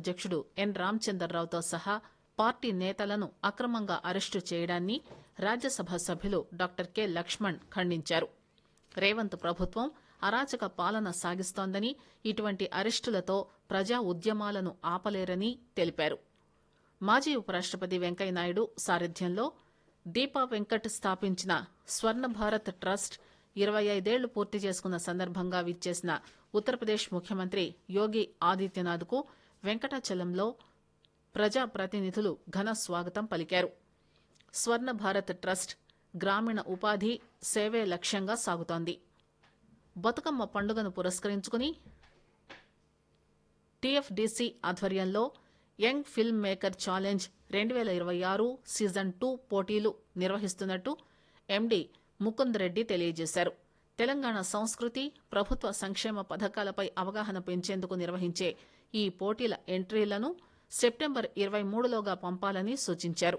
అధ్యక్షుడు ఎన్ రామచందర్రావుతో సహా పార్టీ నేతలను అక్రమంగా అరెస్టు చేయడాన్ని రాజ్యసభ సభ్యులు డాక్టర్ కె లక్ష్మణ్ ఖండించారు రేవంత్ ప్రభుత్వం అరాచక పాలన సాగిస్తోందని ఇటువంటి అరెస్టులతో ప్రజా ఉద్యమాలను ఆపలేరని తెలిపారు మాజీ ఉపరాష్టపతి వెంకయ్యనాయుడు సారథ్యంలో దీపా వెంకట్ స్థాపించిన స్వర్ణ భారత్ ట్రస్ట్ ఇరవై ఐదేళ్లు పూర్తి చేసుకున్న సందర్భంగా విచ్చేసిన ఉత్తరప్రదేశ్ ముఖ్యమంత్రి యోగి ఆదిత్యనాథ్కు వెంకటాచలంలో ప్రజాప్రతినిధులు ఘన స్వాగతం పలికారు స్వర్ణ భారత్ ట్రస్ట్ గ్రామీణ ఉపాధి సేవే లక్ష్యంగా సాగుతోంది బతుకమ్మ పండుగను పురస్కరించుకుని టీఎఫ్డీసీ ఆధ్వర్యంలో యంగ్ ఫిల్మ్ మేకర్ ఛాలెంజ్ రెండు వేల ఇరవై ఆరు సీజన్ టూ పోటీలు నిర్వహిస్తున్నట్టు ఎండీ ముకుంద్ రెడ్డి తెలియజేశారు తెలంగాణ సంస్కృతి ప్రభుత్వ సంక్షేమ పథకాలపై అవగాహన పెంచేందుకు నిర్వహించే ఈ పోటీల ఎంట్రీలను సెప్టెంబర్ ఇరవై మూడులోగా పంపాలని సూచించారు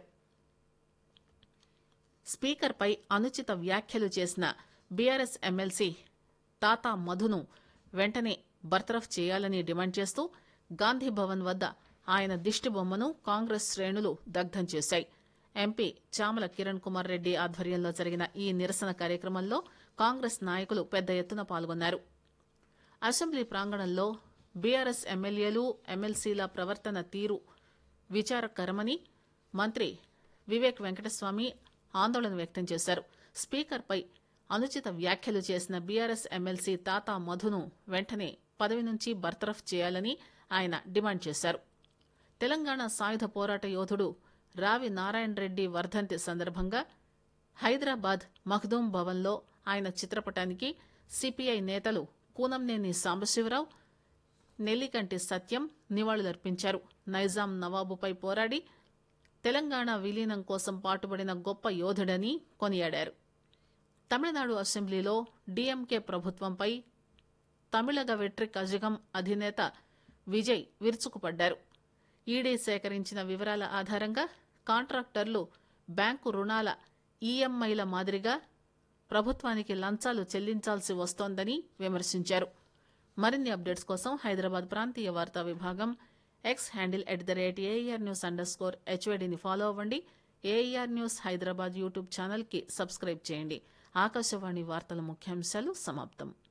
స్పీకర్పై అనుచిత వ్యాఖ్యలు చేసిన బీఆర్ఎస్ ఎమ్మెల్సీ తాతా మధును వెంటనే బర్తరఫ్ చేయాలని డిమాండ్ చేస్తూ గాంధీ భవన్ వద్ద ఆయన దిష్టి బొమ్మను కాంగ్రెస్ శ్రేణులు దగ్ధం చేశాయి ఎంపీ చామల కిరణ్ కుమార్ రెడ్డి ఆధ్వర్యంలో జరిగిన ఈ నిరసన కార్యక్రమంలో కాంగ్రెస్ నాయకులు పెద్ద ఎత్తున పాల్గొన్నారు అసెంబ్లీ ప్రాంగణంలో బీఆర్ఎస్ ఎమ్మెల్యేలు ఎమ్మెల్సీల ప్రవర్తన తీరు విచారకరమని మంత్రి వివేక్ వెంకటస్వామి ఆందోళన వ్యక్తం చేశారు స్పీకర్పై అనుచిత వ్యాఖ్యలు చేసిన బీఆర్ఎస్ ఎమ్మెల్సీ తాతా మధును వెంటనే పదవి నుంచి బర్తరఫ్ చేయాలని ఆయన డిమాండ్ చేశారు తెలంగాణ సాయుధ పోరాట యోధుడు రావి నారాయణ రెడ్డి వర్ధంతి సందర్భంగా హైదరాబాద్ మఖ్దూం భవన్లో ఆయన చిత్రపటానికి సిపిఐ నేతలు కూనంనేని సాంబశివరావు నెల్లికంటి సత్యం నివాళులర్పించారు నైజాం నవాబుపై పోరాడి తెలంగాణ విలీనం కోసం పాటుపడిన గొప్ప యోధుడని కొనియాడారు తమిళనాడు అసెంబ్లీలో డీఎంకే ప్రభుత్వంపై తమిళగ వెట్రి కజగం అధినేత విజయ్ విరుచుకుపడ్డారు ఈడీ సేకరించిన వివరాల ఆధారంగా కాంట్రాక్టర్లు బ్యాంకు రుణాల ఈఎంఐల మాదిరిగా ప్రభుత్వానికి లంచాలు చెల్లించాల్సి వస్తోందని విమర్శించారు మరిన్ని అప్డేట్స్ కోసం హైదరాబాద్ ప్రాంతీయ వార్తా విభాగం X handle at the rate AIR news underscore హెచ్వేడిని ఫాలో అవ్వండి ఏఈఆర్ న్యూస్ హైదరాబాద్ యూట్యూబ్ ఛానల్కి సబ్స్క్రైబ్ చేయండి ఆకాశవాణి వార్తల ముఖ్యాంశాలు సమాప్తం